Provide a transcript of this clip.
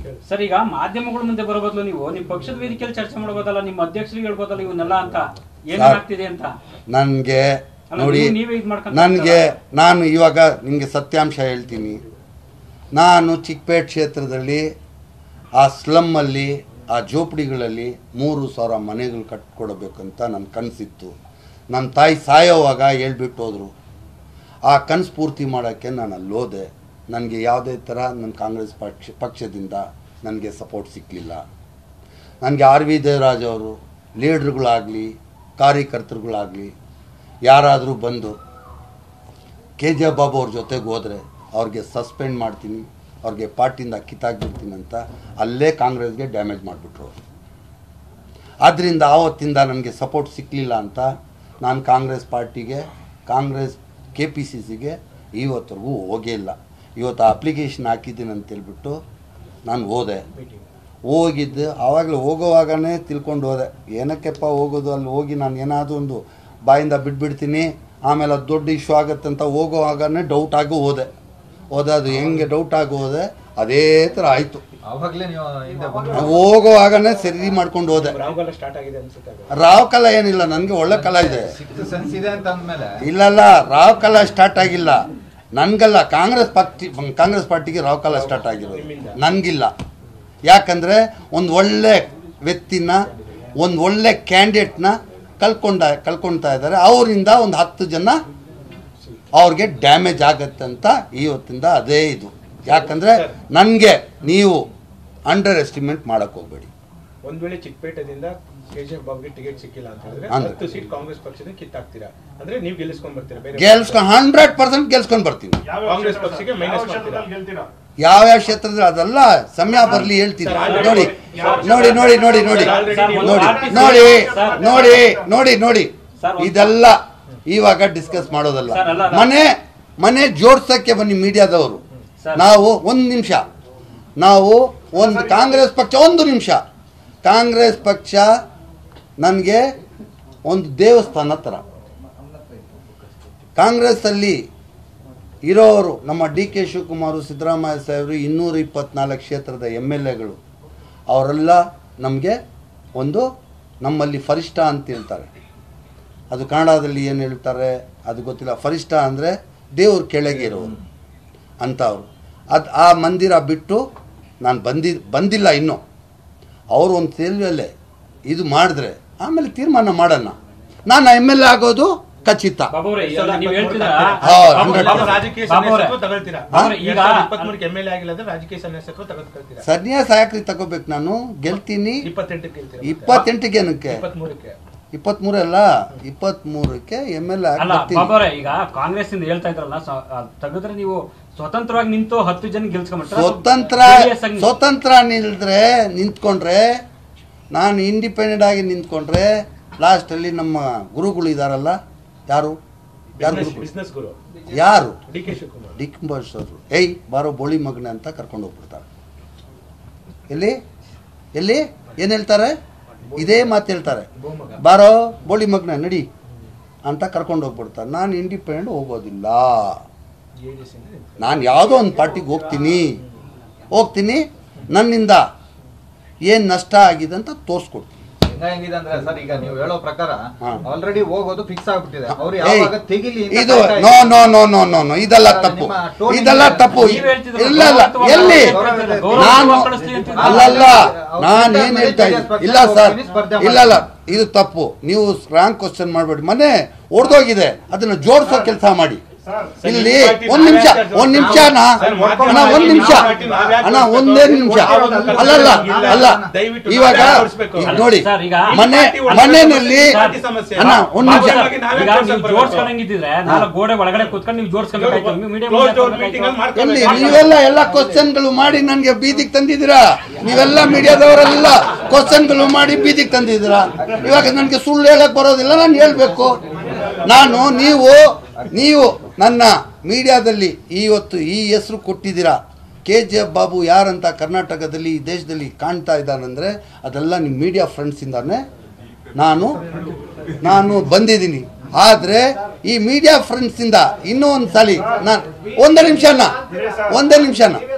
Sir ಈಗ ಮಾಧ್ಯಮಗಳ ಮುಂದೆ ಬರೋ ಬದಲು ನೀವು ನಿಮ್ ಪಕ್ಷದ ವೇದಿಕೆಯಲ್ಲಿ ಚರ್ಚೆ ಮಾಡಬಹುದಲ್ಲ ನಿಮ್ಮ ಅಧ್ಯಕ್ಷರಿಗೆ ಹೇಳ್ಬೋದಲ್ಲ ಇವನ್ನೆಲ್ಲ ಅಂತ ಏನ್ ಸರ್, ಆಗ್ತಿದೆ ಅಂತ ನನಗೆ ಅಲ್ಲ, ನೋಡಿ ನೀವು- ನೀವೇ ಇದ್ ಮಾಡ್ಕೊಂತ ನನಗೆ ನಾನು ಇವಾಗ ನಿಮಗೆ ಸತ್ಯಾಂಶ ಹೇಳ್ತೀನಿ ನಾನು ಚಿಕ್ಕಪೇಟ್ ಕ್ಷೇತ್ರದಲ್ಲಿ ಆ ಸ್ಲಮ್ಮಲ್ಲಿ ಆ ಜೋಪಡಿಗಳಲ್ಲಿ ಮೂರು ಸಾವಿರ ಮನೆಗಳು ಕಟ್ಕೊಡ್ಬೇಕಂತ ನನ್ನ ಕನಸಿತ್ತು ನನ್ನ ತಾಯಿ ಸಾಯೋವಾಗ ಹೇಳ್ಬಿಟ್ಟು ಹೋದರು ಆ ಕನಸು ಪೂರ್ತಿ ಮಾಡೋಕ್ಕೆ ನಾನು ಅಲ್ಲಿ ಹೋದೆ ನನಗೆ ಯಾವುದೇ ಥರ ನನ್ನ ಕಾಂಗ್ರೆಸ್ ಪಕ್ಷ ಪಕ್ಷದಿಂದ ನನಗೆ ಸಪೋರ್ಟ್ ಸಿಕ್ಕಲಿಲ್ಲ ನನಗೆ ಆರ್ ವಿ ದೇವರಾಜ್ ಅವರು ಲೀಡ್ರುಗಳಾಗಲಿ ಕಾರ್ಯಕರ್ತರುಗಳಾಗಲಿ ಯಾರಾದರೂ ಬಂದು ಕೆ ಜೆ ಬಾಬು ಅವ್ರ ಜೊತೆಗೆ ಹೋದರೆ ಅವ್ರಿಗೆ ಸಸ್ಪೆಂಡ್ ಮಾಡ್ತೀನಿ ಅವ್ರಿಗೆ ಪಾರ್ಟಿಯಿಂದ ಕಿತ್ತಾಕ್ಬಿಡ್ತೀನಿ ಅಂತ ಅಲ್ಲೇ ಕಾಂಗ್ರೆಸ್ಗೆ ಡ್ಯಾಮೇಜ್ ಮಾಡಿಬಿಟ್ರು ಆದ್ದರಿಂದ ಆವತ್ತಿಂದ ನನಗೆ ಸಪೋರ್ಟ್ ಸಿಕ್ಕಲಿಲ್ಲ ಅಂತ ನಾನು ಕಾಂಗ್ರೆಸ್ ಪಾರ್ಟಿಗೆ ಕಾಂಗ್ರೆಸ್ ಕೆ ಪಿ ಸಿ ಸಿಗೆ ಇವತ್ತರೆಗೂ ಹೋಗೇ ಇಲ್ಲ ಇವತ್ತು ಅಪ್ಲಿಕೇಶನ್ ಹಾಕಿದ್ದೀನಿ ಅಂತ ಹೇಳ್ಬಿಟ್ಟು ನಾನು ಹೋದೆ ಹೋಗಿದ್ದು ಆವಾಗಲೇ ಹೋಗೋವಾಗನೇ ತಿಳ್ಕೊಂಡು ಹೋದೆ ಏನಕ್ಕೆಪ್ಪ ಹೋಗೋದು ಅಲ್ಲಿ ಹೋಗಿ ನಾನು ಏನಾದರೂ ಒಂದು ಬಾಯಿಂದ ಬಿಟ್ಬಿಡ್ತೀನಿ ಆಮೇಲೆ ಅದು ದೊಡ್ಡ ಇಶ್ಯೂ ಆಗುತ್ತಂತ ಹೋಗೋವಾಗನೇ ಡೌಟ್ ಆಗಿ ಹೋದೆ ಹೋದೆ ಅದು ಹೆಂಗೆ ಡೌಟ್ ಆಗಿ ಹೋದೆ ಅದೇ ಥರ ಆಯಿತು ಅವಾಗ್ಲೇ ನೀವು ಹಿಂದೆ ಬಂದು ಹೋಗೋವಾಗನೇ ಸರಿ ಮಾಡ್ಕೊಂಡು ಹೋದೆ ರಾಹುಗಾಲ ಸ್ಟಾರ್ಟ್ ಆಗಿದೆ ಅನ್ಸುತ್ತೆ ಅದು. ರಾವ್ ಕಲ ಏನಿಲ್ಲ ನನಗೆ ಒಳ್ಳೆ ಕಲ ಇದೆ ಸಿಕ್ಸ್ ಸೆನ್ಸ್ ಇದೆ ಅಂತ ಅಂದ್ಮೇಲೆ ಇಲ್ಲಲ್ಲ ರಾವ್ ಕಲ ಸ್ಟಾರ್ಟ್ ಆಗಿಲ್ಲ ನನ್ಗಲ್ಲ ಕಾಂಗ್ರೆಸ್ ಪಾರ್ಟಿ ಕಾಂಗ್ರೆಸ್ ಪಾರ್ಟಿಗೆ ರಾವ್ ಕಲ ಸ್ಟಾರ್ಟ್ ಆಗಿರೋದು ನನ್ಗಿಲ್ಲ ಯಾಕಂದ್ರೆ ಒಂದು ಒಳ್ಳೆ ವ್ಯಕ್ತಿನ ಒಂದು ಒಳ್ಳೆ ಕ್ಯಾಂಡಿಡೇಟ್ನ ಕಲ್ಕೊಂಡ ಕಲ್ಕೊಳ್ತಾ ಇದ್ದಾರೆ ಅವರಿಂದ ಒಂದು ಹತ್ತು ಜನ ಅವ್ರಿಗೆ ಡ್ಯಾಮೇಜ್ ಆಗತ್ತೆ ಅಂತ ಇವತ್ತಿಂದ ಅದೇ ಇದು ಯಾಕಂದ್ರೆ ನನಗೆ ನೀವು ಅಂಡರ್ ಎಸ್ಟಿಮೇಟ್ ಮಾಡಕ್ ಹೋಗ್ಬೇಡಿ ಒಂದ್ ವೇಳೆ ಚಿಕ್ಕಪೇಟೆದಿಂದ ಕೆಜಿಎಫ್ ಬಾಬುಗೆ ಟಿಕೆಟ್ ಸಿಕ್ಕಿಲ್ಲ ಅಂತ ಹೇಳಿದ್ರೆ ಅಂದ್ರೆ? ಹತ್ತು ಸೀಟ್ ಕಾಂಗ್ರೆಸ್ ಪಕ್ಷದ ಕಿತ್ತಾಕ್ತೀರಾ ಅಂದ್ರೆ ನೀವು ಗೆಲ್ಲಿಸ್ಕೊಂಡ್ ಬರ್ತೀರಾ ಬೇರೆ ಗೆಲ್ಸ್ಕೊಂಡು ಹಂಡ್ರೆಡ್ ಪರ್ಸೆಂಟ್ ಗೆಲ್ಸ್ಕೊಂಡು ಬರ್ತೀನಿ ಕಾಂಗ್ರೆಸ್ ಪಕ್ಷಕ್ಕೆ ಮೈನಸ್ ಮಾಡ್ತೀರಾ ಯಾವ್ಯಾವ ಕ್ಷೇತ್ರದಲ್ಲಿ ಅದೆಲ್ಲ ಸಮಯ ಬರ್ಲಿ ಹೇಳ್ತೀನಿ ನೋಡಿ ನೋಡಿ ನೋಡಿ ನೋಡಿ ನೋಡಿ ನೋಡಿ ನೋಡಿ ನೋಡಿ ನೋಡಿ ನೋಡಿ ಇದೆಲ್ಲ ಇವಾಗ ಡಿಸ್ಕಸ್ ಮಾಡೋದಲ್ಲ ಸರ್, ಅಲ್ಲ, ಅಲ್ಲ. ಮನೆ ಮನೆ ಜೋಡ್ಸಕ್ಕೆ ಬನ್ನಿ ಮೀಡಿಯಾದವರು ನಾವು ಒಂದು ನಿಮಿಷ ನಾವು ಒಂದು ಕಾಂಗ್ರೆಸ್ ಪಕ್ಷ ಒಂದು ನಿಮಿಷ ಕಾಂಗ್ರೆಸ್ ಪಕ್ಷ ನನಗೆ ಒಂದು ದೇವಸ್ಥಾನ ಥರ ಕಾಂಗ್ರೆಸ್ಸಲ್ಲಿ ಇರೋರು ನಮ್ಮ ಡಿ ಕೆ ಶಿವಕುಮಾರ್ ಸಿದ್ದರಾಮಯ್ಯ ಸಾಹೇಬರು ಇನ್ನೂರ ಇಪ್ಪತ್ನಾಲ್ಕು ಕ್ಷೇತ್ರದ ಎಮ್ ಎಲ್ ಎಗಳು ಅವರೆಲ್ಲ ನಮಗೆ ಒಂದು ನಮ್ಮಲ್ಲಿ ಫರಿಷ್ಠ ಅಂತ ಹೇಳ್ತಾರೆ ಅದು ಕನ್ನಡದಲ್ಲಿ ಏನು ಹೇಳ್ತಾರೆ ಅದು ಗೊತ್ತಿಲ್ಲ ಫರಿಷ್ಠ ಅಂದರೆ ದೇವ್ರ ಕೆಳಗೆ ಇರೋರು ಅಂಥವ್ರು ಅದು ಆ ಮಂದಿರ ಬಿಟ್ಟು ನಾನು ಬಂದಿ ಬಂದಿಲ್ಲ ಇನ್ನೂ ಅವರು ಒಂದು ಸೇಲ್ವಲ್ಲೇ ಇದು ಮಾಡಿದ್ರೆ ಆಮೇಲೆ ತೀರ್ಮಾನ ಮಾಡೋಣ ನಾನು ಎಮ್ ಎಲ್ ಎ ಆಗೋದು ಖಚಿತ ಬಾಬು ಅವ್ರೆ, ಈಗ ನೀವು ಹೇಳ್ತಿದ್ರ ಹಾ, ಬಾಬು- 100%. ಬಾಬು- ರಾಜಕೀಯ ಬಾಬು ಅವ್ರೆ, ಸನ್ಯಾಸತ್ವ ತಗೊಳ್ತೀರಾ ಬಾಬು ಅವ್ರೆ, ಈಗ ಇಪ್ಪತ್ಮೂರಕ್ಕೆ ಎಮ್ ಎಲ್ ಎ ಆಗಿಲ್ಲ ಅಂದ್ರೆ ರಾಜಕೀಯ ಸನ್ಯಾಸತ್ವ ತಗೊಳ್ತೀರಾ ಸನ್ಯಾಸ ಯಾಕ್ರಿ ತಗೋಬೇಕು ನಾನು ಗೆಲ್ತೀನಿ ಇಪ್ಪತ್ತೆಂಟಕ್ಕೆ ಗೆಲ್ತೀರಾ ಇಪ್ಪತ್ತೆಂಟಕ್ಕೆ ಏನಕ್ಕೆ ಇಪ್ಪತ್ಮೂರಕ್ಕೆ ಇಪ್ಪತ್ಮೂರು ಅಲ್ಲ ಇಪ್ಪತ್ಮೂರಕ್ಕೆ ಎಮ್ ಎಲ್ ಎ ಅಲ್ಲ ಬರ್ತೀನಿ ಬಾಬು ಅವ್ರೆ, ಈಗ ಕಾಂಗ್ರೆಸ್ ಇಂದ ಹೇಳ್ತಾ ಇದ್ರಲ್ಲ ಸ- ಆ, ತೆಗೆದ್ರೆ ನೀವು ಸ್ವತಂತ್ರವಾಗಿ ನಿಂತು ಹತ್ತು ಜನ ಗೆಲ್ಸ್ಕೊಂಡ್ಬಿಟ್ರೆ ಸ್ವತಂತ್ರ ಸ್ವತಂತ್ರ ನಿಲ್ದ್ರೆ ನಿಂತ್ಕೊಂಡ್ರೆ ನಾನು ಇಂಡಿಪೆಂಡೆಂಟ್ ಆಗಿ ನಿಂತ್ಕೊಂಡ್ರೆ ಲಾಸ್ಟಲ್ಲಿ ನಮ್ಮ ಗುರುಗಳು ಇದಾರಲ್ಲ ಯಾರು ಯಾರು ಗುರುಗಳು ಬಿಸ್ನೆಸ್ ಗುರು ಯಾರು ಡಿ ಕೆ ಶಿವಕುಮಾರ್ ಡಿ ಅವರು ಏಯ್ ಬಾರೋ ಬೋಳಿ ಮಗನೆ ಅಂತ ಕರ್ಕೊಂಡು ಹೋಗ್ಬಿಡ್ತಾರೆ ಎಲ್ಲಿ ಎಲ್ಲಿ ಏನು ಹೇಳ್ತಾರೆ ಇದೇ ಮಾತು ಹೇಳ್ತಾರೆ ಬಾರೋ ಬೋಳಿ ಮಗನೆ ನಡಿ ಅಂತ ಕರ್ಕೊಂಡು ಹೋಗ್ಬಿಡ್ತಾರೆ ನಾನು ಇಂಡಿಪೆಂಡೆಂಟ್ ಹೋಗೋದಿಲ್ಲ ಜೆಡಿಎಸ್ ಇಂದ ನಾನು ಯಾವುದೋ ಒಂದು ಪಾರ್ಟಿಗೆ ಹೋಗ್ತೀನಿ ಹೋಗ್ತೀನಿ ನನ್ನಿಂದ ಏನು ನಷ್ಟ ಆಗಿದೆ ಅಂತ ತೋರಿಸ್ಕೊಡ್ತೀನಿ ಹೆಂಗ ಹೆಂಗಿದೆ ಅಂದ್ರೆ ಸರ್ ಈಗ ನೀವು ಹೇಳೋ ಪ್ರಕಾರ ಹಾ. ಆಲ್ರೆಡಿ ಹೋಗೋದು ಫಿಕ್ಸ್ ಆಗ್ಬಿಟ್ಟಿದೆ ಅವ್ರು ಏಯ್, ಯಾವಾಗ ತೆಗಿಲಿ ಅಂತ ಇದು ಕಾಯ್ತಾ ನೋ ಇದ್ದಾರೆ. No no no no no ಇದೆಲ್ಲ ಅಲ್ಲ, ತಪ್ಪು ನಿಮ್ಮ ಟೋನ್ ಇದೆಲ್ಲ ಇದೆ. ತಪ್ಪು ನೀವ್ ಹೇಳ್ತಿದ್ರಲ್ಲ, ಇಲ್ಲ ಇಲ್ಲ ಗೌರವ ಎಲ್ಲಿ ಗೌರವ ಗೌರವ ನಾನು ಕಳಿಸ್ಲಿ ಅಂತಿದ್ರು. ಅಲ್ಲಲ್ಲ ಅವ್ರು ನಾನು ಸ್ಪರ್ಧೆ ಏನ್ ಮಾಡಿ ಹೇಳ್ತಾ JDS ಇದ್ದೀನಿ ಪಕ್ಷ ಇಲ್ಲ ಸರ್ ಹೋಗ್ತೀನಿ, ಸ್ಪರ್ಧೆ ಇಲ್ಲ ಇಲ್ಲ ಇದು ತಪ್ಪು ನೀವು ರಾಂಗ್ ಕ್ವಶನ್ ಮಾಡಬೇಡಿ ಮನೆ ಒಡೆದೋಗಿದೆ ಅದನ್ನ ಜೋಡಿಸೋ ಕೆಲಸ ಮಾಡಿ ಇಲ್ಲಿ ಒಂದ್ ನಿಮಿಷ ಒಂದ್ ನಿಮಿಷ ಅಣ್ಣ ಅಣ್ಣ ಒಂದ್ ನಿಮಿಷ ಅಣ್ಣ ಒಂದೇ ನಿಮಿಷ ಅಲ್ಲಲ್ಲ ಅಲ್ಲ ಇವಾಗ ಈಗ ನೋಡಿ ಸರ್, ಈಗ ಮನೆ ಮನೆಯಲ್ಲಿ ಪಾರ್ಟಿ ಸಮಸ್ಯೆ. ಅಣ್ಣ ಒಂದ್ ನಿಮಿಷ ಬಾಬು ನಾವೇ ಈಗ ಜೋಡ್ಸಕ್ ನೀವು ಬರ್ಬೇಕು. ಜೋಡ್ಸ್ಕೊಂಡಂಗಿದ್ರೆ ನಾಲ್ಕು ಗೋಡೆ ಒಳಗಡೆ ಕೂತ್ಕೊಂಡು ನೀವು ಜೋಡ್ಸ್ಕೊಬೇಕಾಯ್ತು ನೀವು ಮೀಡಿಯಾ Closed door meeting ಅಲ್ಲಿ ಮಾಡ್ಕೊಬೇಕು. ಎಲ್ಲಿ ನೀವೆಲ್ಲ ಎಲ್ಲ ಕ್ವಶನ್ಗಳು ಮಾಡಿ ನನಗೆ ಬೀದಿಗೆ ತಂದಿದ್ದೀರಾ ನೀವೆಲ್ಲ ಮೀಡಿಯಾದವರೆಲ್ಲ ಕ್ವಶನ್ಗಳು ಮಾಡಿ ಬೀದಿಗೆ ತಂದಿದ್ದೀರಾ ಇವಾಗ ನನಗೆ ಸುಳ್ಳು ಹೇಳಕ್ ಬರೋದಿಲ್ಲ ನಾನು ಹೇಳ್ಬೇಕು ನಾನು ನೀವು ನೀವು ನನ್ನ ಮೀಡಿಯಾದಲ್ಲಿ ಇವತ್ತು ಈ ಹೆಸರು ಕೊಟ್ಟಿದ್ದೀರಾ ಕೆ ಜಿ ಎಫ್ ಬಾಬು ಯಾರಂತ ಕರ್ನಾಟಕದಲ್ಲಿ ಈ ದೇಶದಲ್ಲಿ ಕಾಣ್ತಾ ಇದ್ದಾನಂದ್ರೆ ಅದೆಲ್ಲ ನಿಮ್ಮ ಮೀಡಿಯಾ ಫ್ರೆಂಡ್ಸಿಂದಾನೆ ನಾನು ನಾನು ಬಂದಿದ್ದೀನಿ ಆದರೆ ಈ ಮೀಡಿಯಾ ಫ್ರೆಂಡ್ಸಿಂದ ಇನ್ನೂ ಒಂದು ಸಾಲಿ ನಾನು ಒಂದೇ ನಿಮಿಷನ ಒಂದೇ ನಿಮಿಷನ